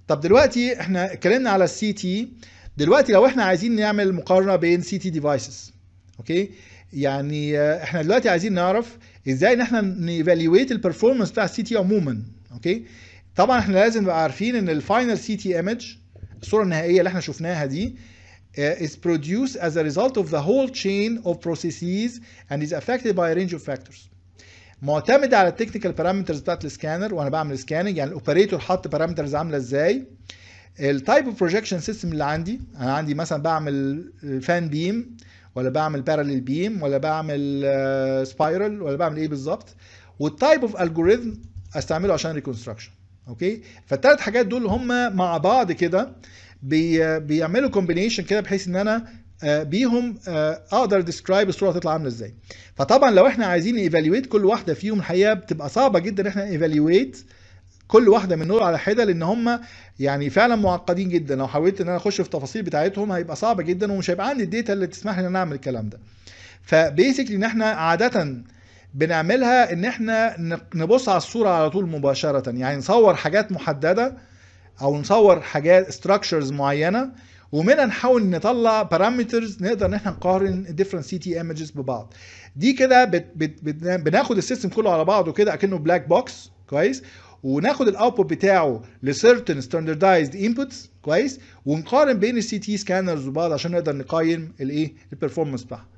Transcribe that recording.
طب دلوقتي احنا اتكلمنا على السي تي دلوقتي لو احنا عايزين نعمل مقارنه بين سي تي ديفايسز اوكي يعني آه، احنا دلوقتي عايزين نعرف ازاي ان احنا نيفالويت البرفورمانس بتاع السي تي عموما اوكي طبعا احنا لازم نبقى عارفين ان الفاينل سي تي ايمج الصوره النهائيه اللي احنا شفناها دي uh, is produced as a result of the whole chain of processes and is affected by a range of factors. معتمد على التكنيكال بارامترز بتاعت السكانر وانا بعمل سكاننج يعني الاوبريتور حط بارامترز عامله ازاي التايب اوف بروجكشن سيستم اللي عندي انا عندي مثلا بعمل فان بيم ولا بعمل باراليل بيم ولا بعمل سبايرال ولا بعمل ايه بالظبط والتايب اوف الجوريثم استعمله عشان ريكونستراكشن اوكي فالثلاث حاجات دول هم مع بعض كده بي بيعملوا كومبينيشن كده بحيث ان انا آه، بيهم آه، اقدر ديسكرايب الصوره هتطلع عامله ازاي فطبعا لو احنا عايزين ايفالويت كل واحده فيهم الحقيقه بتبقى صعبه جدا ان احنا ايفالويت كل واحده من دول على حده لان هم يعني فعلا معقدين جدا لو حاولت ان انا اخش في التفاصيل بتاعتهم هيبقى صعب جدا ومش هيبقى عندي الداتا اللي تسمح لي ان انا اعمل الكلام ده فبيسكلي ان احنا عاده بنعملها ان احنا نبص على الصوره على طول مباشره يعني نصور حاجات محدده او نصور حاجات ستراكشرز معينه ومنها نحاول نطلع بارامترز نقدر ان احنا نقارن different سي تي ايمجز ببعض دي كده بت بت بت بناخد السيستم كله على بعضه كده اكنه بلاك بوكس كويس وناخد الاوتبوت بتاعه لسيرتن ستاندردايزد انبوتس كويس ونقارن بين السي تي سكانرز وبعض عشان نقدر نقيم الايه البرفورمانس بتاعها